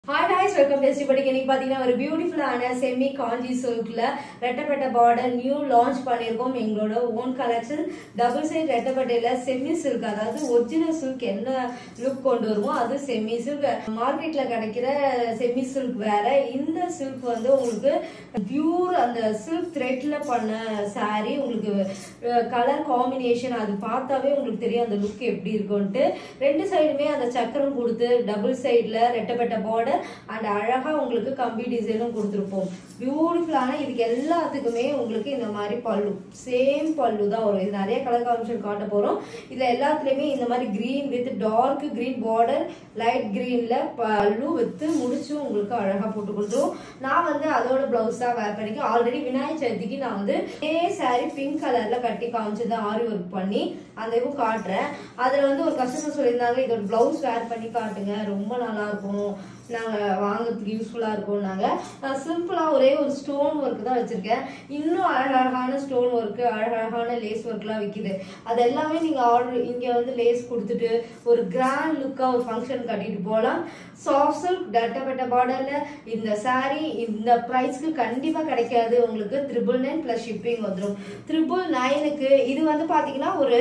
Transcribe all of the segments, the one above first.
hi ஹாய்ஸ் welcome டெஸ்டி படிக்க இன்னைக்கு பார்த்தீங்கன்னா ஒரு பியூட்டிஃபுல்லான செமி காஞ்சி சில்க்ல ரெட்டப்பட்ட பார்டர் நியூ லான்ச் பண்ணியிருக்கோம் எங்களோட ஓன் கலெக்ஷன் டபுள் சைட் ரெட்டப்பட்டையில செமி சில்க் அதாவது ஒரிஜினல் சில்க் என்ன லுக் கொண்டு வருமோ அது செமி சில்க் மார்க்கெட்ல கிடைக்கிற செமி சில்க் வேற இந்த சில்க் வந்து உங்களுக்கு பியூர் அந்த சில்க் த்ரெட்ல பண்ண saree உங்களுக்கு கலர் காம்பினேஷன் அது பார்த்தாவே உங்களுக்கு தெரியும் அந்த லுக் எப்படி இருக்கும்ட்டு ரெண்டு சைடுமே அந்த சக்கரம் கொடுத்து டபுள் சைடுல ரெட்டப்பட்ட பார்டர் அண்ட் அழகா உங்களுக்கு கம்பி டிசைனும் கொடுத்துருப்போம் பியூட்டிஃபுல்லான இதுக்கு எல்லாத்துக்குமே உங்களுக்கு இந்த மாதிரி பல்லு சேம் பல்லு தான் வரும் இது நிறைய கலர் காம்பினேஷன் காட்ட போறோம் இதுல எல்லாத்துலயுமே இந்த மாதிரி green with dark green border light கிரீன்ல பல்லு வித்து முடிச்சு உங்களுக்கு அழகா போட்டு கொடுத்துரும் நான் வந்து அதோட பிளவுஸ் தான் வேர் பண்ணிக்க ஆல்ரெடி விநாயகர் சதுர்த்திக்கு நான் வந்து ஏ சாரி பிங்க் கலர்ல கட்டி காமிச்சது ஆரி ஒர்க் பண்ணி அந்த இது காட்டுறேன் அதுல வந்து ஒரு கஸ்டமர் சொல்லியிருந்தாங்க இதோட பிளவுஸ் வேர் பண்ணி காட்டுங்க ரொம்ப நல்லா இருக்கும் நாங்க வாங்குறதுக்கு யூஸ்ஃபுல்லா இருக்கும்னாங்க நான் சிம்பிளா ஒரே ஒரு ஸ்டோன் ஒர்க் தான் வச்சிருக்கேன் இன்னும் அழகழகான ஸ்டோன் ஒர்க் அழகழகான லேஸ் ஒர்க்லாம் விக்குது அது எல்லாமே நீங்க ஆர்டர் இங்க வந்து லேஸ் கொடுத்துட்டு ஒரு கிராண்ட் லுக்கா ஒரு ஃபங்க்ஷன் கட்டிட்டு போகலாம் சாஃப்ட் சில்க் டட்டப்பட்ட பார்டர்ல இந்த saree இந்த ப்ரைஸ்க்கு கண்டிப்பா கிடைக்காது உங்களுக்கு த்ரிபிள் நைன் பிளஸ் ஷிப்பிங் வந்துடும் த்ரிபிள் நைனுக்கு இது வந்து பாத்தீங்கன்னா ஒரு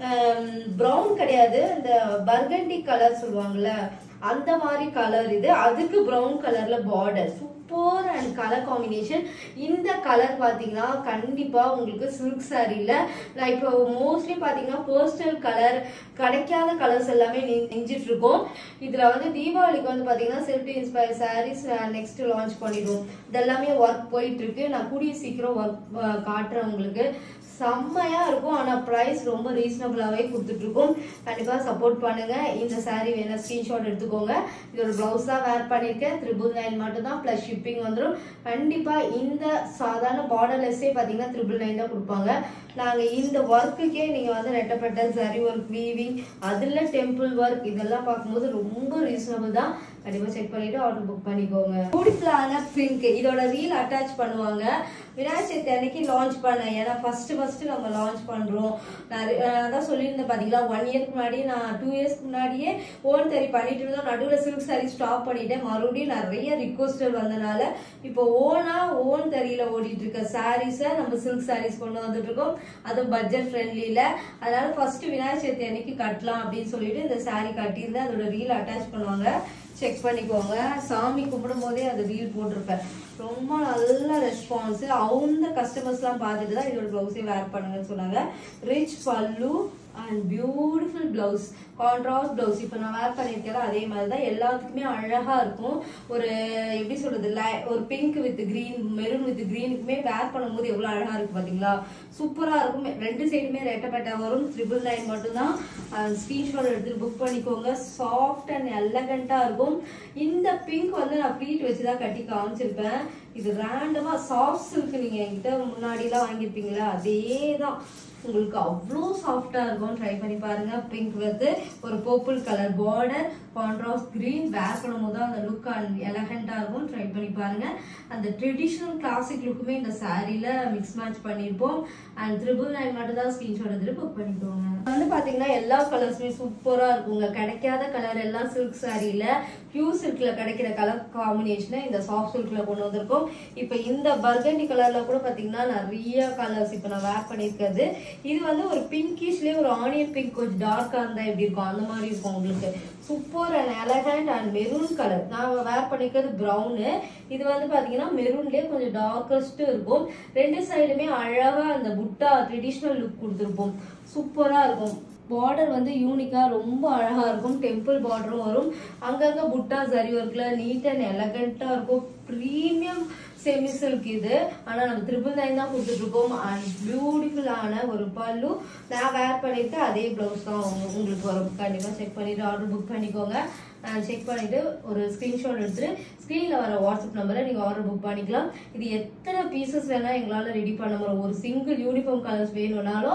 ப்ரௌன் கிடையாது இந்த பர்கண்டி கலர் சொல்லுவாங்கல்ல அந்த மாதிரி கலர் இது அதுக்கு ப்ரௌன் கலர்ல border super and colour combination இந்த கலர் பார்த்தீங்கன்னா கண்டிப்பாக உங்களுக்கு சில்க் சாரியில் நான் இப்போ மோஸ்ட்லி பார்த்தீங்கன்னா போஸ்டல் கலர் கிடைக்காத கலர்ஸ் எல்லாமே நெ- நெஞ்சிட்டு இருக்கோம் இதில் வந்து தீபாவளிக்கு வந்து பார்த்தீங்கன்னா selfie inspire sarees next launch பண்ணிடுவோம் இதெல்லாமே ஒர்க் போயிட்டு இருக்கு நான் கூடிய சீக்கிரம் ஒர்க் காட்டுறேன் உங்களுக்கு செம்மையா இருக்கும் ஆனா பிரைஸ் ரொம்ப ரீசனபிளாவே கொடுத்துட்டு இருக்கோம் கண்டிப்பா சப்போர்ட் பண்ணுங்க இந்த saree வேணா ஸ்கிரீன்ஷாட் எடுத்துக்கோங்க இதோட பிளவுஸ் தான் வேர் பண்ணிருக்கேன் த்ரிபிள் நைன் மட்டும் தான் பிளஸ் ஷிப்பிங் வந்துடும் கண்டிப்பா இந்த சாதாரண பார்டர்லெஸ்ஸே பாத்தீங்கன்னா த்ரிபிள் நைன் தான் கொடுப்பாங்க நாங்க இந்த ஒர்க்குக்கே நீங்க வந்து ரெட்டப்பட்ட சரி ஒர்க் வீவிங் அதுல டெம்பிள் ஒர்க் இதெல்லாம் பார்க்கும்போது ரொம்ப ரீசனபிள் தான் கண்டிப்பா செக் பண்ணிட்டு ஆர்டர் புக் பண்ணிக்கோங்க பியூட்டிஃபுல்லான பிங்க் இதோட ரீல் அட்டாச் பண்ணுவாங்க விநாயகர் சதுர்த்தி அன்னைக்கு லான்ச் பண்ணேன் ஏன்னா ஃபர்ஸ்ட் ஃபர்ஸ்ட் நம்ம லான்ச் பண்றோம் நான் ரி- நான் அதான் சொல்லியிருந்தேன் பாத்தீங்களா ஒன் இயர்க்கு முன்னாடி நான் டூ இயர்ஸ்க்கு முன்னாடியே ஓன் தறி பண்ணிட்டு இருந்தோம் நடுவில் சில்க் சாரி ஸ்டாப் பண்ணிட்டேன் மறுபடியும் நிறைய ரிக்வஸ்டர் வந்தனால இப்போ ஓனா ஓன் தறியில ஓடிட்டு இருக்க சாரீஸை நம்ம சில்க் சாரீஸ் கொண்டு வந்துட்டு இருக்கோம் அதுவும் பட்ஜெட் ஃப்ரெண்ட்லியில அதனால ஃபர்ஸ்ட் விநாயகர் சதுர்த்தி அன்னைக்கு கட்டலாம் அப்படின்னு சொல்லிட்டு இந்த saree கட்டியிருந்தேன் அதோட ரீல் அட்டாச் பண்ணுவாங்க செக் பண்ணிக்கோங்க சாமி கும்பிடும் போதே அது ரீல் போட்டிருப்பேன் ரொம்ப நல்ல ரெஸ்பான்ஸ் அவங்க கஸ்டமர்ஸ்லாம் பார்த்துட்டு தான் இதோட ப்ளவுஸே வேர் பண்ணுங்கன்னு சொன்னாங்க rich pallu and beautiful blouse contrast blouse இப்போ நான் வேர் பண்ணியிருக்கேன் அதே மாதிரி தான் எல்லாத்துக்குமே அழகா இருக்கும் ஒரு எப்படி சொல்றது லை- ஒரு pink with green maroon with கிரீனுக்குமே வேர் பண்ணும்போது எவ்வளவு அழகா இருக்கு பாத்தீங்களா சூப்பரா இருக்கும் ரெண்டு சைடுமே ரெட்டப்பட்டா வரும் ட்ரிபிள் நைன் மட்டும்தான் ஸ்கிரீன்ஷாட் எடுத்துட்டு புக் பண்ணிக்கோங்க சாஃப்ட் அண்ட் எலகண்டா இருக்கும் இந்த பிங்க் வந்து நான் ப்ளீட் வச்சு தான் கட்டி காமிச்சிருப்பேன் இது ரேண்டமா சாஃப்ட் சில்க் நீங்க என்கிட்ட முன்னாடிலாம் வாங்கியிருப்பீங்களா அதே தான் உங்களுக்கு அவ்வளோ சாஃப்டா இருக்கும் ட்ரை பண்ணி பாருங்க பிங்க் வந்து ஒரு purple colour border contrast green wear பண்ணும்போது தான் அந்த லுக் அண்ட் எலகண்டா இருக்கும் ட்ரை பண்ணி பாருங்க அந்த ட்ரெடிஷ்னல் கிளாசிக் லுக்குமே இந்த சாரீல மிக்ஸ் மேட்ச் பண்ணியிருப்போம் அண்ட் த்ரிபிள் நைன் மட்டும் தான் ஸ்கிரீன்ஷாட் எடுத்துட்டு புக் பண்ணிக்கோங்க வந்து பாத்தீங்கன்னா எல்லா கலர்ஸுமே சூப்பரா இருக்குங்க கிடைக்காத கலர் எல்லாம் சில்க் சாரியில பியூர் சில்க்ல கிடைக்கிற கலர் காம்பினேஷனை இந்த சாஃப்ட் சில்க்ல கொண்டு வந்திருக்கோம் இப்போ இந்த பர்கண்டி கலர்ல கூட பாத்தீங்கன்னா நிறைய கலர்ஸ் இப்போ நான் வேர் பண்ணியிருக்கிறது இது வந்து ஒரு பிங்கிஷ்லயே ஒரு ஆனியன் பிங்க் கொஞ்சம் டார்க்கா இருந்தா எப்படி இருக்கும் அந்த மாதிரி இருக்கும் உங்களுக்கு super and elegant and maroon colour நான் வேர் பண்ணிக்கிறது ப்ரௌனு இது வந்து பாத்தீங்கன்னா மெரூன்லயே கொஞ்சம் டார்க்கஸ்ட் இருக்கும் ரெண்டு சைடுமே அழகா அந்த புட்டா ட்ரெடிஷ்னல் லுக் கொடுத்துருப்போம் சூப்பரா இருக்கும் பார்டர் வந்து யூனிக்கா ரொம்ப அழகா இருக்கும் டெம்பிள் பார்டரும் வரும் அங்கங்க புட்டா சரி ஒர்க்ல நீட் அண்ட் எலகண்டா இருக்கும் ப்ரீமியம் செமி சில்க் இது ஆனா நம்ம த்ரிபிள் நைன் தான் கொடுத்துட்டு இருக்கோம் அண்ட் பியூட்டிஃபுல்லான ஒரு பல்லு நான் வேர் பண்ணிட்டு அதே பிளவுஸ் தான் உங்க- உங்களுக்கு வரும் கண்டிப்பா செக் பண்ணிட்டு ஆர்டர் புக் பண்ணிக்கோங்க செக் பண்ணிட்டு ஒரு ஸ்கிரீன்ஷாட் எடுத்துட்டு ஸ்க்ரீன்ல வர வாட்ஸ்அப் நம்பரை நீங்க ஆர்டர் புக் பண்ணிக்கலாம் இது எத்தனை பீசஸ் வேணா எங்களால ரெடி பண்ண முடியும் ஒரு சிங்கிள் யூனிஃபார்ம் கலர்ஸ் வேணும்னாலும்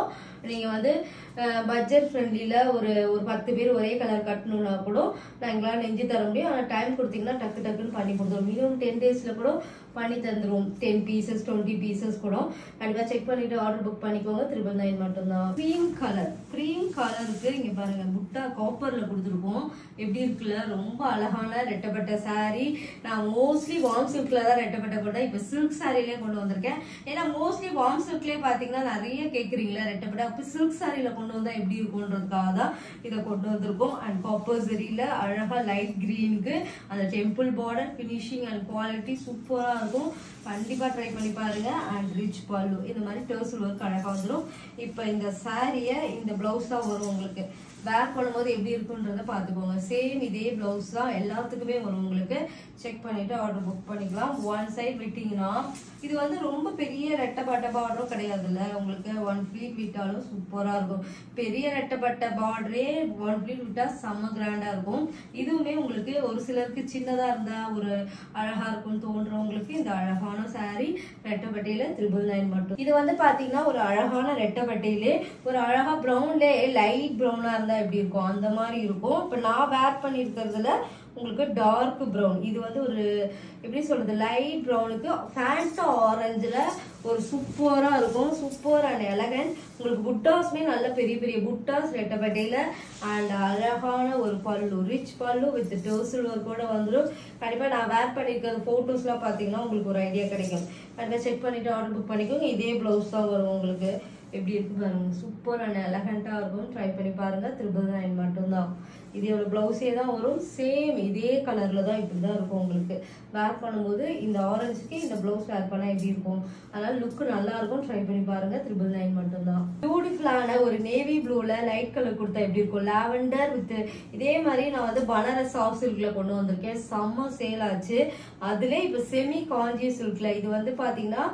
நீங்க வந்து பட்ஜெட் ஃப்ரெண்ட்லியில் ஒரு ஒரு பத்து பேர் ஒரே கலர் கட்டணும்னா கூட நான் எங்களால் நெஞ்சு தர முடியும் ஆனால் டைம் கொடுத்தீங்கன்னா டக்கு டக்குன்னு பண்ணி கொடுத்துருவோம் மினிமம் டென் டேஸில் கூட பண்ணி தந்துருவோம் டென் பீசஸ் டுவெண்ட்டி பீசஸ் கூட கண்டிப்பாக செக் பண்ணிட்டு ஆர்டர் புக் பண்ணிக்கோங்க த்ரிபிள் நைன் மட்டும்தான் க்ரீம் கலர் க்ரீம் கலருக்கு இங்கே பாருங்க புட்டா காப்பரில் கொடுத்துருக்கோம் எப்படி இருக்குல்ல ரொம்ப அழகான ரெட்டப்பட்ட saree நான் மோஸ்ட்லி வார்ம் சில்க்ல தான் ரெட்டப்பட்ட போட்டேன் இப்போ சில்க் சாரிலே கொண்டு வந்திருக்கேன் ஏன்னா மோஸ்ட்லி வார்ம் சில்க்லேயே பார்த்தீங்கன்னா நிறைய கேட்குறீங்களா ரெட்டப்பட்ட அப்போ சில்க் சாரியில் கொண்டு வந்தால் எப்படி இருக்கும்ன்றதுக்காக தான் இதை கொண்டு வந்திருக்கோம் அண்ட் காப்பர் சரியில் அழகாக லைட் க்ரீனுக்கு அந்த temple border finishing and quality சூப்பராக இருக்கும் கண்டிப்பாக ட்ரை பண்ணி பாருங்க அண்ட் ரிச் பல்லு இந்த மாதிரி டர்சல் ஒர்க் அழகாக வந்துடும் இப்போ இந்த சாரியை இந்த ப்ளவுஸ் தான் வரும் உங்களுக்கு வேர் பண்ணும்போது எப்படி இருக்குன்றத பார்த்துக்கோங்க சேம் இதே ப்ளவுஸ் தான் எல்லாத்துக்குமே வரும் உங்களுக்கு செக் பண்ணிட்டு ஆர்டர் புக் பண்ணிக்கலாம் ஒன் சைடு விட்டிங்கன்னா இது வந்து ரொம்ப பெரிய ரெட்டப்பட்ட பார்டரும் கிடையாதுல்ல உங்களுக்கு ஒன் ஃபிளீட் விட்டாலும் சூப்பராக இருக்கும் பெரிய ரெட்டப்பட்ட பார்டரே ஒன் ஃபிளீட் விட்டால் செம்ம கிராண்டாக இருக்கும் இதுவுமே உங்களுக்கு ஒரு சிலருக்கு சின்னதாக இருந்தால் ஒரு அழகாக இருக்கும்னு தோன்றவங்களுக்கு இந்த அழகான saree ரெட்டப்பட்டையில த்ரிபிள் நைன் மட்டும் இது வந்து பாத்தீங்கன்னா ஒரு அழகான ரெட்டப்பட்டையிலே ஒரு அழகா ப்ரௌன்ல லைட் ப்ரௌனா இருந்தா எப்படி இருக்கும் அந்த மாதிரி இருக்கும் இப்ப நான் வேர் பண்ணிருக்கிறதுல உங்களுக்கு டார்க் ப்ரௌன் இது வந்து ஒரு எப்படி சொல்றது லைட் ப்ரௌனுக்கு ஃபேண்டா ஆரஞ்சுல ஒரு சூப்பரா இருக்கும் சூப்பர் அண்ட் எலகன்ட் உங்களுக்கு புட்டாஸ்மே நல்ல பெரிய பெரிய புட்டாஸ் ரெட்டப்பட்டையில அண்ட் அழகான ஒரு பல்லு ரிச் பல்லு வித் டோசல் ஒர்க்கோட வந்துடும் கண்டிப்பா நான் வேர் பண்ணிருக்கிற போட்டோஸ்லாம் பாத்தீங்கன்னா உங்களுக்கு ஒரு ஐடியா கிடைக்கும் கண்டிப்பா செக் பண்ணிட்டு ஆர்டர் புக் பண்ணிக்கோங்க இதே பிளவுஸ் தான் வரும் உங்களுக்கு எப்படி இருக்கு பாருங்க சூப்பர் அண்ட் எலகண்டா இருக்கும் ட்ரை பண்ணி பாருங்க த்ரிபிள் நைன் மட்டும்தான் இதோட பிளவுஸே தான் வரும் சேம் இதே கலர்ல தான் இப்படி தான் இருக்கும் உங்களுக்கு வேர் பண்ணும்போது இந்த ஆரஞ்சுக்கு இந்த பிளவுஸ் வேர் பண்ணா எப்படி இருக்கும் அதனால லுக் நல்லா இருக்கும் ட்ரை பண்ணி பாருங்க த்ரிபிள் நைன் மட்டும்தான் பியூட்டிஃபுல்லான ஒரு நேவி ப்ளூல லைட் கலர் கொடுத்தா எப்படி இருக்கும் லாவெண்டர் வித் இதே மாதிரி நான் வந்து பனாரஸ் சாஃப்ட் சில்க்ல கொண்டு வந்திருக்கேன் செம்ம சேல் ஆச்சு அதுல இப்ப செமி காஞ்சி சில்க்ல இது வந்து பாத்தீங்கன்னா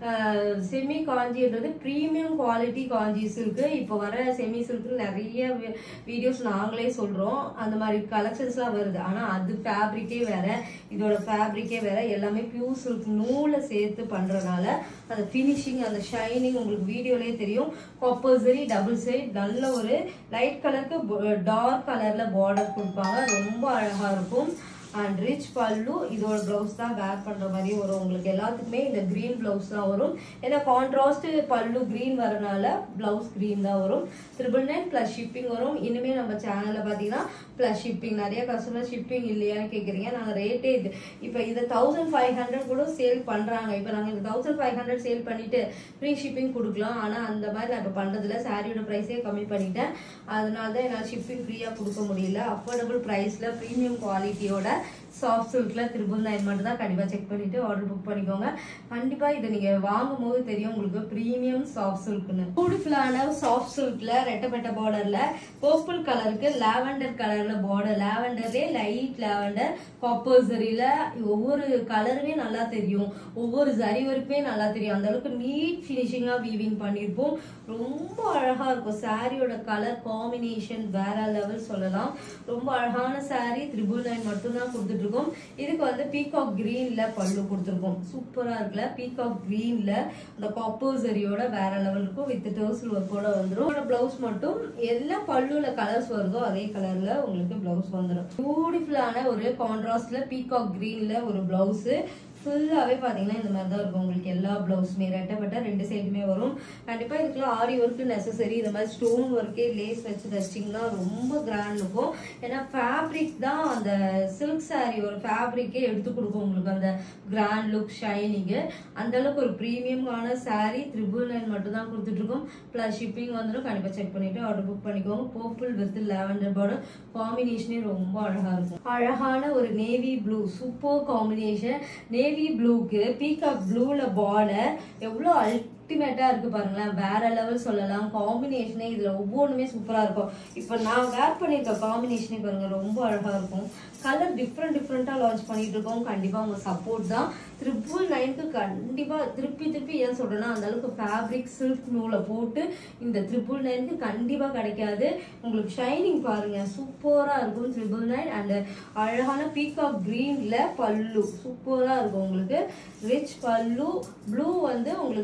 செமி காஞ்சின்றது ப்ரீமியம் குவாலிட்டி காஞ்சி சில்க்கு இப்போ வர செமி சில்க்கு நிறைய வீடியோஸ் நாங்களே சொல்றோம் அந்த மாதிரி கலெக்ஷன்ஸ்லாம் வருது ஆனா அது ஃபேப்ரிக்கே வேற இதோட ஃபேப்ரிக்கே வேற எல்லாமே பியூர் சில்க் நூலை சேர்த்து பண்றதுனால அந்த ஃபினிஷிங் அந்த ஷைனிங் உங்களுக்கு வீடியோலயே தெரியும் காப்பர்சரி டபுள் சைட் நல்ல ஒரு லைட் கலருக்கு டார்க் கலர்ல பார்டர் கொடுப்பாங்க ரொம்ப அழகா இருக்கும் அண்ட் ரிச் பல்லு இதோட பிளவுஸ் தான் வேர் பண்ற மாதிரி வரும் உங்களுக்கு எல்லாத்துக்குமே இந்த கிரீன் பிளவுஸ் தான் வரும் ஏன்னா கான்ட்ராஸ்ட் பல்லு கிரீன் வரனால பிளவுஸ் கிரீன் தான் வரும் ட்ரிபிள் நைன் பிளஸ் ஷிப்பிங் வரும் இனிமே நம்ம சேனல்ல பாத்தீங்கன்னா பிளஸ் ஷிப்பிங் நிறைய கஸ்டமர் ஷிப்பிங் இல்லையான்னு கேக்குறீங்க நாங்க ரேட்டே இது இப்போ இதை தௌசண்ட் ஃபைவ் ஹண்ட்ரட் கூட சேல் பண்றாங்க இப்போ நாங்க இந்த தௌசண்ட் ஃபைவ் ஹண்ட்ரட் சேல் பண்ணிட்டு ஃப்ரீ ஷிப்பிங் கொடுக்கலாம் ஆனா அந்த மாதிரி நான் இப்போ பண்றதுல சாரியோட ப்ரைஸே கம்மி பண்ணிட்டேன் அதனால தான் என்னால் ஷிப்பிங் ஃப்ரீயா கொடுக்க முடியல அஃபோர்டபுள் ப்ரைஸ்ல ப்ரீமியம் குவாலிட்டியோட சாஃப்ட் சில்க்ல த்ரிபிள் நைன் மட்டும் தான் கண்டிப்பா செக் பண்ணிட்டு ஆர்டர் புக் பண்ணிக்கோங்க கண்டிப்பா இதை நீங்க வாங்கும் போது தெரியும் உங்களுக்கு ப்ரீமியம் சாஃப்ட் சில்க்னு பியூட்டிஃபுல்லான சாஃப்ட் சில்க்ல ரெட்டப்பட்ட பார்டர்ல பர்பிள் கலருக்கு லாவெண்டர் கலர்ல பார்டர் லாவெண்டர்லேயே லைட் லாவெண்டர் காப்பர் சரியில ஒவ்வொரு கலருமே நல்லா தெரியும் ஒவ்வொரு ஜரி ஒர்க்குமே நல்லா தெரியும் அந்த அளவுக்கு நீட் ஃபினிஷிங்கா வீவிங் பண்ணியிருப்போம் ரொம்ப அழகா இருக்கும் சாரியோட கலர் காம்பினேஷன் வேற லெவல் சொல்லலாம் ரொம்ப அழகான saree த்ரிபுள் நைன் மட்டும்தான் கொடுத்துட்டு இருக்கோம் இதுக்கு வந்து பீகாக் கிரீன்ல பல்லு கொடுத்துருக்கோம் சூப்பரா இருக்குல்ல பீகாக் கிரீன்ல அந்த காப்பர் சரியோட வேற லெவல் இருக்கும் வித் டர்சல் ஒர்க்கோட வந்துடும் பிளவுஸ் மட்டும் எல்லா பல்லுல கலர்ஸ் வருதோ அதே கலர்ல உங்களுக்கு பிளவுஸ் வந்துடும் பியூட்டிஃபுல்லான ஒரு கான்ட்ராஸ்ட்ல பீகாக் கிரீன்ல ஒரு பிளவுஸ் ஃபுல்லாகவே பார்த்தீங்கன்னா இந்த மாதிரி தான் இருக்கும் உங்களுக்கு எல்லா ப்ளவுஸுமே ரெட்டப்பட்ட ரெண்டு சைடுமே வரும் கண்டிப்பாக இதுக்குலாம் ஆரி ஒர்க்கு நெசசரி இந்த மாதிரி ஸ்டோன் ஒர்க்கே லேஸ் வச்சு தச்சிங்கன்னா ரொம்ப கிராண்ட் இருக்கும் ஏன்னா ஃபேப்ரிக் தான் அந்த சில்க் saree ஒரு ஃபேப்ரிக்கே எடுத்து கொடுக்கும் உங்களுக்கு அந்த கிராண்ட் லுக் ஷைனிங்கு அந்த அளவுக்கு ஒரு ப்ரீமியமான saree த்ரிபுள் நைன் மட்டும் தான் கொடுத்துட்ருக்கோம் ப்ளஸ் ஷிப்பிங் வந்துடும் கண்டிப்பாக செக் பண்ணிவிட்டு ஆர்டர் புக் பண்ணிக்கோங்க பர்பிள் வித் லாவெண்டர் பார்டர் காம்பினேஷனே ரொம்ப அழகாக இருக்கும் அழகான ஒரு navy blue super combination navy ப்ளூக்கு பீகாக் ப்ளூல பார்டர் எவ்வளோ அல்டிமேட்டா இருக்கு பாருங்களேன் வேற லெவல் சொல்லலாம் காம்பினேஷனே இதுல ஒவ்வொன்றுமே சூப்பரா இருக்கும் இப்போ நான் வேர் பண்ணியிருக்க காம்பினேஷனே பாருங்க ரொம்ப அழகா இருக்கும் கலர் டிஃப்ரெண்ட் டிஃப்ரெண்டா லான்ச் பண்ணிட்டு இருக்கோம் கண்டிப்பா உங்க சப்போர்ட் தான் ட்ரிபிள் நைனுக்கு கண்டிப்பா திருப்பி திருப்பி ஏன் சொல்றேன்னா அந்த அளவுக்கு ஃபேப்ரிக் சில்க் நூலை போட்டு இந்த ட்ரிபிள் நைனுக்கு கண்டிப்பா கிடைக்காது உங்களுக்கு ஷைனிங் பாருங்க சூப்பரா இருக்கும் ட்ரிபிள் நைன் அண்ட் அழகான பீகாக் கிரீன்ல பல்லு சூப்பரா இருக்கும் உங்களுக்கு ரிச் பல்லு ப்ளூ வந்து உங்களுக்கு பீகாக்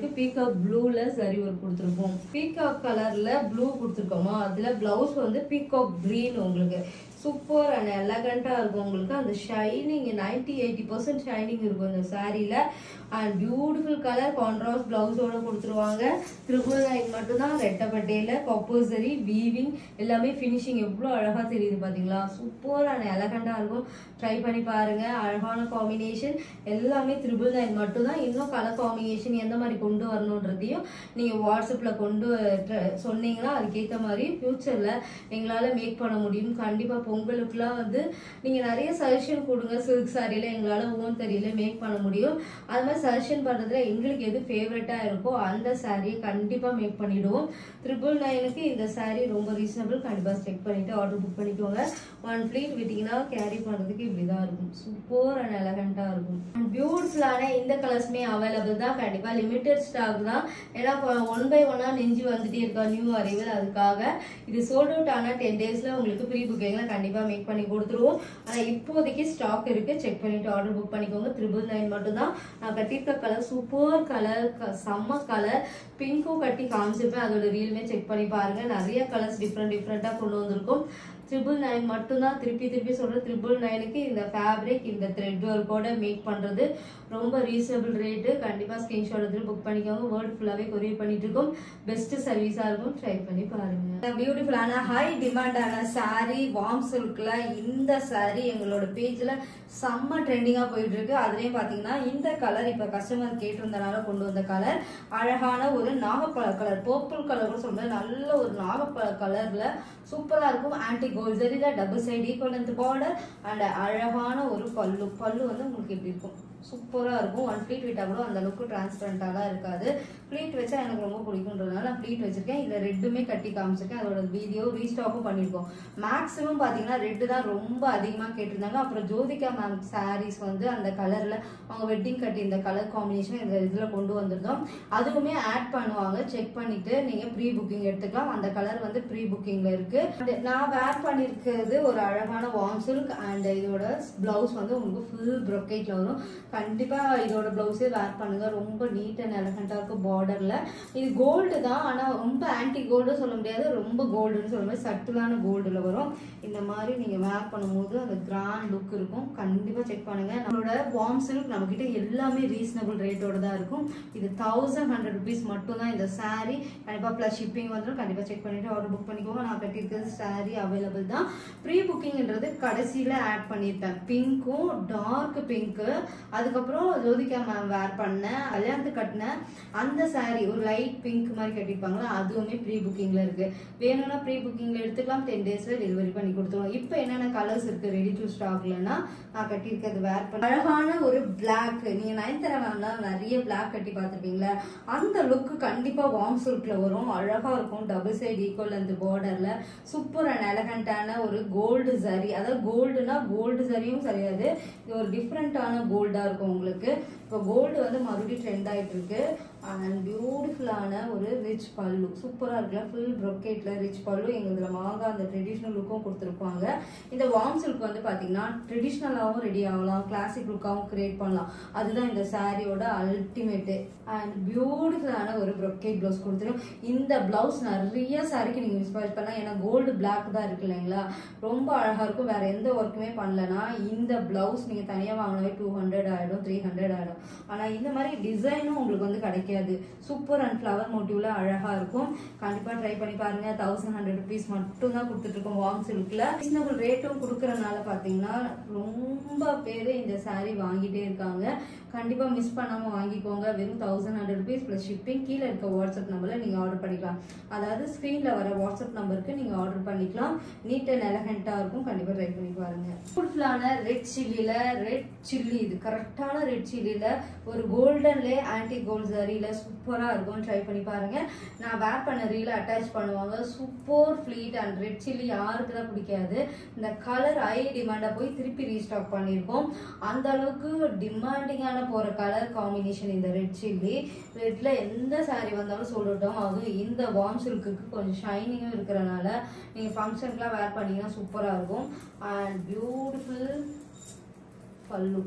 ப்ளூல சரி ஒர்க் கொடுத்துருக்கோம் பீகாக் கலர்ல ப்ளூ கொடுத்துருக்கோமா அதுல பிளவுஸ் வந்து பீகாக் கிரீன் உங்களுக்கு சூப்பர் அண்ட் எலகண்டா இருக்கும் உங்களுக்கு அந்த shining ninety eighty percent shining இருக்கும் இந்த சாரீல அண்ட் பியூட்டிஃபுல் கலர் கான்ட்ராஸ்ட் பிளவுஸோட கொடுத்துருவாங்க ட்ரிபிள் நைன் மட்டும்தான் ரெட்டப்பட்டையில கப்போசரி வீவிங் எல்லாமே ஃபினிஷிங் எவ்வளோ அழகா தெரியுது பாத்தீங்களா சூப்பர் அண்ட் எலகண்டா இருக்கும் ட்ரை பண்ணி பாருங்க அழகான காம்பினேஷன் எல்லாமே த்ரிபிள் நைன் மட்டும்தான் இன்னும் கலர் காம்பினேஷன் எந்த மாதிரி கொண்டு வரணுன்றதையும் நீங்க வாட்ஸ்அப்ல கொண்டு ட்ர- சொன்னீங்கன்னா அதுக்கேற்ற மாதிரி ஃபியூச்சர்ல எங்களால மேக் பண்ண முடியும் கண்டிப்பா பொங்கலுக்குலாம் வந்து நீங்க நிறைய சஜஷன் கொடுங்க சில்க் சாரியில எங்களால ஓன் தெரியல மேக் பண்ண முடியும் அது மாதிரி சஜஷன் பண்றதுல எங்களுக்கு எது ஃபேவரட்டா இருக்கோ அந்த சாரியை கண்டிப்பா மேக் பண்ணிடுவோம் ட்ரிபிள் நைனுக்கு இந்த சாரி ரொம்ப ரீசனபிள் கண்டிப்பா செக் பண்ணிட்டு ஆர்டர் புக் பண்ணிக்கோங்க ஒன் ஃபிளீட் விட்டீங்கன்னா கேரி பண்றதுக்கு இப்படிதான் இருக்கும் சூப்பர் அண்ட் எலகண்டா இருக்கும் அண்ட் பியூட்டிஃபுல்லான இந்த கலர்ஸ்மே அவைலபிள் தான் கண்டிப்பா லிமிடெட் ஸ்டாக் தான் ஏன்னா ஒன் பை ஒன்னா நெஞ்சு வந்துட்டே இருக்கா நியூ அரைவல் அதுக்காக இது சோல்ட் அவுட் ஆன டென் டேஸ்ல உங்களுக்கு ப்ரீ புக்கிங்ல கண்டிப்பா மேக் பண்ணி கொடுத்துருவோம் ஆனா இப்போதைக்கு ஸ்டாக் இருக்கு செக் பண்ணிட்டு ஆர்டர் புக் பண்ணிக்கோங்க த்ரிபிள் நைன் மட்டும் தான் நான் கட்டியிருக்க கலர் சூப்பர் கலர் செம்ம கலர் பிங்க்கும் கட்டி காமிச்சிருப்பேன் அதோட ரீலுமே செக் பண்ணி பாருங்க நிறைய கலர்ஸ் டிஃப்ரெண்ட் டிஃப்ரெண்டா கொண்டு வந்திருக்கும் ட்ரிபிள் நைன் மட்டும்தான் திருப்பி திருப்பி சொல்றேன் ட்ரிபிள் நைனுக்கு இந்த ஃபேப்ரிக் இந்த த்ரெட் ஒர்க்கோட மேக் பண்றது ரொம்ப ரீசனபிள் ரேட்டு கண்டிப்பா ஸ்கிரீன்ஷாட் எடுத்து புக் பண்ணிக்கோங்க வேர்ல்டு ஃபுல்லாவே கொரியர் பண்ணிட்டு இருக்கோம் பெஸ்ட் சர்வீஸா இருக்கும் ட்ரை பண்ணி பாருங்க பியூட்டிஃபுல்லான ஹை டிமாண்டான saree வார்ம் சில்க்ல இந்த saree எங்களோட பேஜ்ல செம்ம ட்ரெண்டிங்கா போயிட்டு இருக்கு அதுலயும் பாத்தீங்கன்னா இந்த கலர் இப்ப கஸ்டமர் கேட்டிருந்தனால கொண்டு வந்த கலர் அழகான ஒரு நாகப்பழ கலர் பர்பிள் கலர் கூட சொல்றேன் நல்ல ஒரு நாகப்பழ கலர்ல சூப்பரா இருக்கும் ஆன்டி கோல்ட் சரியில double side equal length border and அழகான ஒரு பல்லு பல்லு வந்து உங்களுக்கு இப்படி இருக்கும் சூப்பரா இருக்கும் ஒன் ஃபிளீட் விட்டா கூட அந்த அளவுக்கு டிரான்ஸ்பரண்டாலாம் இருக்காது ஃபிளீட் வச்சா எனக்கு ரொம்ப பிடிக்குன்றதுனால நான் ஃபிளீட் வச்சிருக்கேன் இதுல ரெட்டுமே கட்டி காமிச்சிருக்கேன் அதோட வீடியோ ரீஸ்டாக்கும் பண்ணியிருக்கோம் மேக்ஸிமம் பாத்தீங்கன்னா ரெட்டு தான் ரொம்ப அதிகமா கேட்டிருந்தாங்க அப்புறம் ஜோதிகா மேம் சாரீஸ் வந்து அந்த கலர்ல அவங்க வெட்டிங் கட்டி இந்த கலர் காம்பினேஷன் இந்த இதுல கொண்டு வந்திருந்தோம் அதுவுமே ஆட் பண்ணுவாங்க செக் பண்ணிட்டு நீங்க ப்ரீ புக்கிங் எடுத்துக்கலாம் அந்த கலர் வந்து ப்ரீ புக்கிங்ல இருக்கு And நான் வேர் பண்ணிருக்கிறது ஒரு அழகான வார்ம் சில்க் அண்ட் இதோட பிளவுஸ் வந்து உங்களுக்கு ஃபுல் ப்ரொக்கேட்ல வரும் கண்டிப்பா இதோட பிளவுஸே வேர் பண்ணுங்க ரொம்ப நீட் அண்ட் எலகண்டா இருக்கும் பார்டர்ல இது கோல்டு தான் ஆனா ரொம்ப ஆன்டி கோல்டு சொல்ல முடியாது ரொம்ப கோல்டுன்னு சொல்ல முடியாது சட்டிலான கோல்டுல வரும் இந்த மாதிரி நீங்க வேர் பண்ணும்போது அந்த கிராண்ட் லுக் இருக்கும் கண்டிப்பா செக் பண்ணுங்க நம்மளோட வார்ம் சில்க் நம்ம கிட்ட எல்லாமே ரீசனபிள் ரேட்டோட தான் இருக்கும் இது தௌசண்ட் ஹண்ட்ரட் ருபீஸ் மட்டும் தான் இந்த saree கண்டிப்பா பிளஸ் ஷிப்பிங் வந்துடும் கண்டிப்பா செக் பண்ணிட்டு ஆர்டர் புக் பண்ணிக்கோங்க நான் கட்டியிருக்கிறது saree அவைலபிள் தான் ப்ரீ புக்கிங்ன்றது கடைசியில ஆட் பண்ணியிருப்பேன் பிங்க்கும் டார்க் பிங்க் அதுக்கப்புறம் ஜோதிகா மேம் வேர் பண்ண கல்யாணத்துக்கு கட்டின அந்த saree ஒரு லைட் பிங்க் மாதிரி கட்டியிருப்பாங்களா அதுவுமே ப்ரீ புக்கிங்ல இருக்கு வேணும்னா ப்ரீ புக்கிங்ல எடுத்துக்கலாம் டென் டேஸ்ல டெலிவரி பண்ணி கொடுத்துருவோம் இப்போ என்னென்ன கலர்ஸ் இருக்கு ரெடி டு ஸ்டாக்லன்னா நான் கட்டியிருக்கிறது வேர் பண்ண அழகான ஒரு பிளாக் நீங்க நயன்தாரா மேம்லாம் நிறைய பிளாக் கட்டி பார்த்துருப்பீங்களா அந்த லுக் கண்டிப்பா வார்ம் சில்க்ல வரும் அழகா இருக்கும் டபுள் சைடு ஈக்குவல் அந்த பார்டர்ல சூப்பர் அண்ட் எலகண்டான ஒரு கோல்டு சரி அதாவது கோல்டுனா கோல்டு சரியும் சரியாது இது ஒரு டிஃப்ரெண்டான கோல்டா இருக்கும் உங்களுக்கு இப்போ கோல்டு வந்து மறுபடியும் ட்ரெண்ட் ஆயிட்டு இருக்கு அண்ட் பியூட்டிஃபுல்லான ஒரு ரிச் பல்லு சூப்பரா இருக்குல்ல ஃபுல் ப்ரொக்கேட்ல ரிச் பல்லு எங்களுதுல மாங்கா அந்த ட்ரெடிஷ்னல் லுக்கும் கொடுத்துருப்பாங்க இந்த வார்ம் சில்க் வந்து பாத்தீங்கன்னா ட்ரெடிஷ்னலாகவும் ரெடி ஆகலாம் கிளாசிக் லுக்காகவும் கிரியேட் பண்ணலாம் அதுதான் இந்த சாரியோட அல்டிமேட்டு அண்ட் பியூட்டிஃபுல்லான ஒரு ப்ரொக்கேட் ப்ளவுஸ் கொடுத்துரும் இந்த பிளவுஸ் நிறைய சாரிக்கு நீங்க இன்ஸ்பயர் பண்ணலாம் ஏன்னா கோல்டு பிளாக் தான் இருக்கு இல்லைங்களா ரொம்ப அழகா இருக்கும் வேற எந்த ஒர்க்குமே பண்ணலனா இந்த பிளவுஸ் நீங்க தனியா வாங்கினாவே டூ ஹண்ட்ரட் ஆயிடும் த்ரீ ஹண்ட்ரட் ஆயிடும் ஆனா இந்த மாதிரி டிசைனும் உங்களுக்கு வந்து கிடைக்காது சூப்பர் அண்ட் ஃப்ளவர் மோட்டிவ்ல அழகா இருக்கும் கண்டிப்பா ட்ரை பண்ணி பாருங்க தௌசண்ட் ஹண்ட்ரட் ருபீஸ் மட்டும் தான் கொடுத்துட்டு இருக்கோம் வார்ம் சில்க்ல ரீசனபிள் ரேட்டும் கொடுக்கறதுனால பாத்தீங்கன்னா ரொம்ப பேர் இந்த saree வாங்கிட்டே இருக்காங்க கண்டிப்பா மிஸ் பண்ணாம வாங்கிக்கோங்க வெறும் thousand hundred rupees plus shipping கீழே இருக்க வாட்ஸ்அப் நம்பர்ல நீங்க ஆர்டர் பண்ணிக்கலாம் அதாவது ஸ்கிரீன்ல வர வாட்ஸ்அப் நம்பருக்கு நீங்க ஆர்டர் பண்ணிக்கலாம் நீட் அண்ட் எலகண்டா இருக்கும் கண்டிப்பா ட்ரை பண்ணி பாருங்க ஃபுல்லான ரெட் சில்லில ரெட் சில்லி இது கரெக்டான ரெட் சில்லில ஒரு கோல்டன்ல ஆன்டி கோல்ட் சரியில சூப்பரா இருக்கும் ட்ரை பண்ணி பாருங்க நான் வேர் பண்ண ரீல அட்டாச் பண்ணுவாங்க super pleat and red chilli யாருக்கு தான் பிடிக்காது இந்த கலர் ஹை டிமாண்டா போய் திருப்பி ரீஸ்டாக் பண்ணியிருக்கோம் அந்த அளவுக்கு டிமாண்டிங்கான போற கலர் காம்பினேஷன் இந்த ரெட் சில்லி ரெட்ல எந்த saree வந்தாலும் சொல்லட்டும் அதுவும் இந்த வார்ம் சில்க்குக்கு கொஞ்சம் ஷைனிங்கும் இருக்கிறனால நீங்க ஃபங்க்ஷனுக்குலாம் வேர் பண்ணீங்கன்னா சூப்பரா இருக்கும் அண்ட் பியூட்டிஃபுல் பல்லு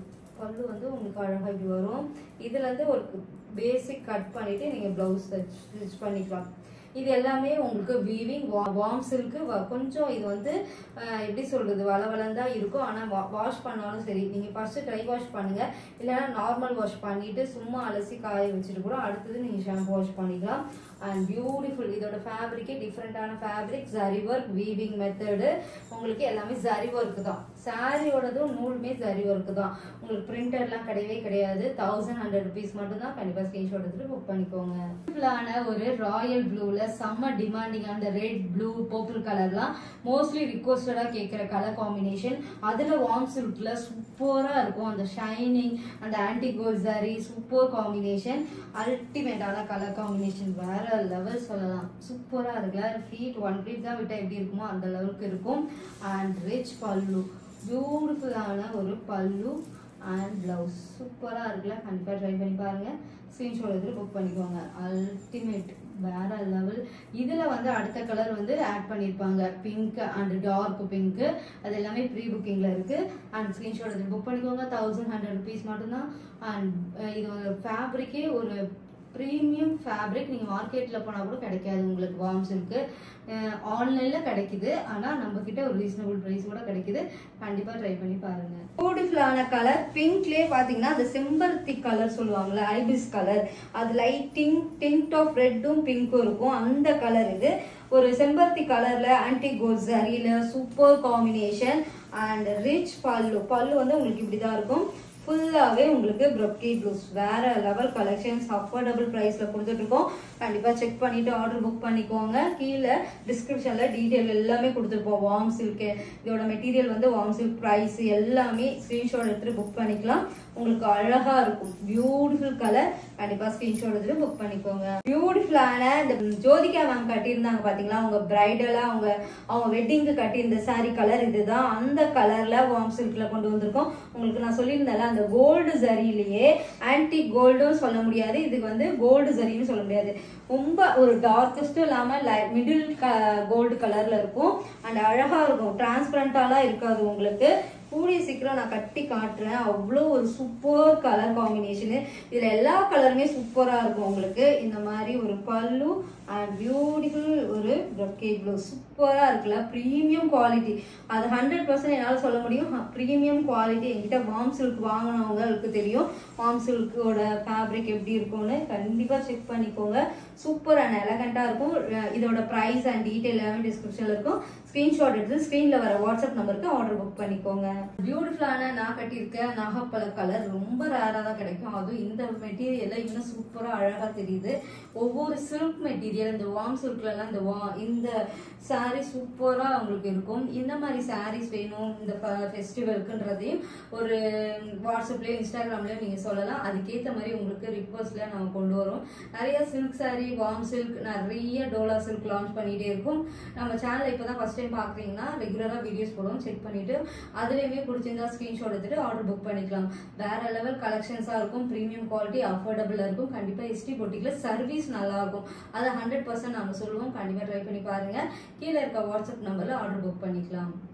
பல்லு வந்து உங்களுக்கு அழகாக இப்படி வரும் இதுல இருந்து ஒரு பேசிக் கட் பண்ணிட்டு நீங்க பிளவுஸ் ஸ்டிச் பண்ணிக்கலாம் இது எல்லாமே உங்களுக்கு வீவிங் வார்ம் சில்க்கு கொஞ்சம் இது வந்து அஹ், எப்படி சொல்றது வளவளன்னு தான் இருக்கும் ஆனா வாஷ் பண்ணாலும் சரி நீங்க ஃபர்ஸ்ட் ட்ரை வாஷ் பண்ணுங்க இல்லைன்னா நார்மல் வாஷ் பண்ணிட்டு சும்மா அலசி காய வச்சுட்டு கூட அடுத்தது நீங்க ஷாம்பு வாஷ் பண்ணிக்கலாம் அண்ட் பியூட்டிஃபுல் இதோட ஃபேப்ரிக்கே டிஃப்ரெண்டான fabric zari work weaving method உங்களுக்கு எல்லாமே ஜரி ஒர்க் தான் சாரியோடதும் நூலுமே ஜரி ஒர்க் தான் உங்களுக்கு பிரிண்டர்லாம் கிடையவே கிடையாது தௌசண்ட் ஹண்ட்ரட் ருபீஸ் மட்டும் தான் கண்டிப்பா ஸ்கிரீன்ஷாட் எடுத்துட்டு புக் பண்ணிக்கோங்க சிம்பிளான ஒரு ராயல் ப்ளூல செம்ம டிமாண்டிங் அந்த ரெட் ப்ளூ பர்பிள் கலர்லாம் மோஸ்ட்லி ரிக்வஸ்டடா கேட்குற கலர் காம்பினேஷன் அதுல வார்ம் சில்க்ல சூப்பரா இருக்கும் அந்த ஷைனிங் அந்த antique gold sari super combination அல்டிமேட்டான கலர் காம்பினேஷன் வேற லெவல் சொல்லலாம் சூப்பரா இருக்குல்ல ஃபீட் ஒன் ஃபீட் தான் விட்டா எப்படி இருக்குமோ அந்த லெவலுக்கு இருக்கும் அண்ட் ரிச் பல்லு பியூட்டிஃபுல்லான ஒரு பல்லு அண்ட் பிளவுஸ் சூப்பராக இருக்குல்ல கண்டிப்பாக ட்ரை பண்ணி பாருங்க ஸ்க்ரீன்ஷாட் எடுத்துட்டு புக் பண்ணிக்கோங்க அல்டிமேட் வேற லெவல் இதில் வந்து அடுத்த கலர் வந்து ஆட் பண்ணியிருப்பாங்க பிங்க் அண்ட் டார்க் பிங்க் அது எல்லாமே ப்ரீ புக்கிங்கில் இருக்கு அண்ட் ஸ்க்ரீன்ஷாட் எடுத்து புக் பண்ணிக்கோங்க தௌசண்ட் ஹண்ட்ரட் ருபீஸ் மட்டும்தான் அண்ட் இது ஒரு ஃபேப்ரிக்கே ஒரு ப்ரீமியம் ஃபேப்ரிக் நீங்கள் மார்க்கெட்டில் போனால் கூட கிடைக்காது உங்களுக்கு வார்ம் சில்க்கு ஆன்லைனில் கிடைக்குது ஆனால் நம்ம கிட்ட ஒரு ரீசனபிள் ப்ரைஸ் கூட கிடைக்குது கண்டிப்பாக ட்ரை பண்ணி பாருங்க பியூட்டிஃபுல்லான கலர் பிங்க்லேயே பார்த்தீங்கன்னா அந்த செம்பருத்தி கலர் சொல்லுவாங்கல்ல ஐபிஸ் கலர் அது லைட்டிங் டிண்ட் ஆஃப் ரெட்டும் பிங்க்கும் இருக்கும் அந்த கலர் இது ஒரு செம்பருத்தி கலர்ல ஆன்டி கோல்ட் சரியில super combination and rich pallu pallu வந்து உங்களுக்கு இப்படிதான் இருக்கும் ஃபுல்லாகவே உங்களுக்கு ப்ரொக்கி ப்ளூஸ் வேற லெவல் கலெக்ஷன்ஸ் அஃபோர்டபுள் ப்ரைஸில் கொடுத்துட்ருக்கோம் கண்டிப்பாக செக் பண்ணிட்டு ஆர்டர் புக் பண்ணிக்கோங்க கீழே டிஸ்கிரிப்ஷனில் டீட்டெயில் எல்லாமே கொடுத்துருப்போம் வார்ம் சில்க்கு இதோட மெட்டீரியல் வந்து வார்ம் சில்க் ப்ரைஸ் எல்லாமே ஸ்க்ரீன்ஷாட் எடுத்துட்டு புக் பண்ணிக்கலாம் உங்களுக்கு அழகா இருக்கும் பியூட்டிஃபுல் கலர் கண்டிப்பா ஸ்கிரீன்ஷாட் எடுத்துட்டு புக் பண்ணிக்கோங்க பியூட்டிஃபுல்லான இந்த ஜோதிகா மேம் கட்டியிருந்தாங்க பாத்தீங்களா அவங்க பிரைடலா அவங்க அவங்க வெட்டிங்க்கு கட்டியிருந்த saree கலர் இதுதான் அந்த கலர்ல வார்ம் சில்க்ல கொண்டு வந்திருக்கோம் உங்களுக்கு நான் சொல்லியிருந்தேன்ல அந்த கோல்டு சரியிலேயே ஆன்டி கோல்டும் சொல்ல முடியாது இதுக்கு வந்து கோல்டு சரின்னு சொல்ல முடியாது ரொம்ப ஒரு டார்க்கஸ்டும் இல்லாம மிடில் கோல்டு கலர்ல இருக்கும் அண்ட் அழகா இருக்கும் டிரான்ஸ்பரண்டாலாம் இருக்காது உங்களுக்கு கூடிய சீக்கிரம் நான் கட்டி காட்டுறேன் அவ்வளோ ஒரு சூப்பர் கலர் காம்பினேஷனு இதில் எல்லா கலருமே சூப்பராக இருக்கும் உங்களுக்கு இந்த மாதிரி ஒரு பல்லு அண்ட் பியூட்டிஃபுல் ஒரு ப்ரொக்கே ப்ளூ சூப்பராக இருக்குல்ல ப்ரீமியம் குவாலிட்டி அது ஹண்ட்ரட் பர்சன்ட் என்னால் சொல்ல முடியும் ப்ரீமியம் குவாலிட்டி என்கிட்ட வார்ம் சில்க் வாங்கினவங்களுக்கு தெரியும் வார்ம் சில்கோட ஃபேப்ரிக் எப்படி இருக்கும்னு கண்டிப்பாக செக் பண்ணிக்கோங்க சூப்பர் அண்ட் எலகண்ட்டாக இருக்கும் அஹ் இதோட ப்ரைஸ் அண்ட் டீட்டெயில் எல்லாமே டிஸ்கிரிப்ஷனில் இருக்கும் ஸ்க்ரீன்ஷாட் எடுத்து ஸ்க்ரீனில் வர வாட்ஸ்அப் நம்பருக்கு ஆர்டர் புக் பண்ணிக்கோங்க பியூட்டிஃபுல்லான நான் கட்டியிருக்க நாகப்பழ கலர் ரொம்ப ரேராக தான் கிடைக்கும் அதுவும் இந்த மெட்டீரியல்ல இன்னும் சூப்பராக அழகாக தெரியுது ஒவ்வொரு சில்க் மெட்டீரியல் இந்த வார்ம் சில்க்லலாம் இந்த வா இந்த saree சூப்பராக உங்களுக்கு இருக்கும் இந்த மாதிரி sarees வேணும் இந்த ஃபெஸ்டிவலுக்குன்றதையும் ஒரு வாட்ஸ்அப்லேயும் இன்ஸ்டாகிராம்லேயும் நீங்கள் சொல்லலாம் அதுக்கேற்ற மாதிரி உங்களுக்கு ரிக்வஸ்ட்ல நம்ம கொண்டு வரோம் நிறைய சில்க் saree வார்ம் சில்க் நிறைய டோலா சில்க் லான்ச் பண்ணிகிட்டே இருக்கும் நம்ம சேனலை இப்போ தான் ஃபஸ்ட் டைம் பார்க்குறீங்கன்னா ரெகுலராக வீடியோஸ் போடுவோம் செக் பண்ணிவிட்டு அதுலேயுமே பிடிச்சிருந்தா ஸ்க்ரீன்ஷாட் எடுத்துட்டு ஆர்டர் புக் பண்ணிக்கலாம் வேற லெவல் கலெக்ஷன்ஸாக இருக்கும் ப்ரீமியம் குவாலிட்டி அஃபோர்டபுளாக இருக்கும் கண்டிப்பாக எஸ்டி பொட்டிக்கில் சர்வீஸ் நல்லா இருக்கும் அதை ஹண்ட்ரட் பர்சன்ட் நம்ம சொல்லுவோம் கண்டிப்பாக ட்ரை பண்ணி பாருங்க கீழே இருக்க வாட்ஸ்அப் நம்பரில் ஆர்டர் புக் பண்ணிக்கலாம்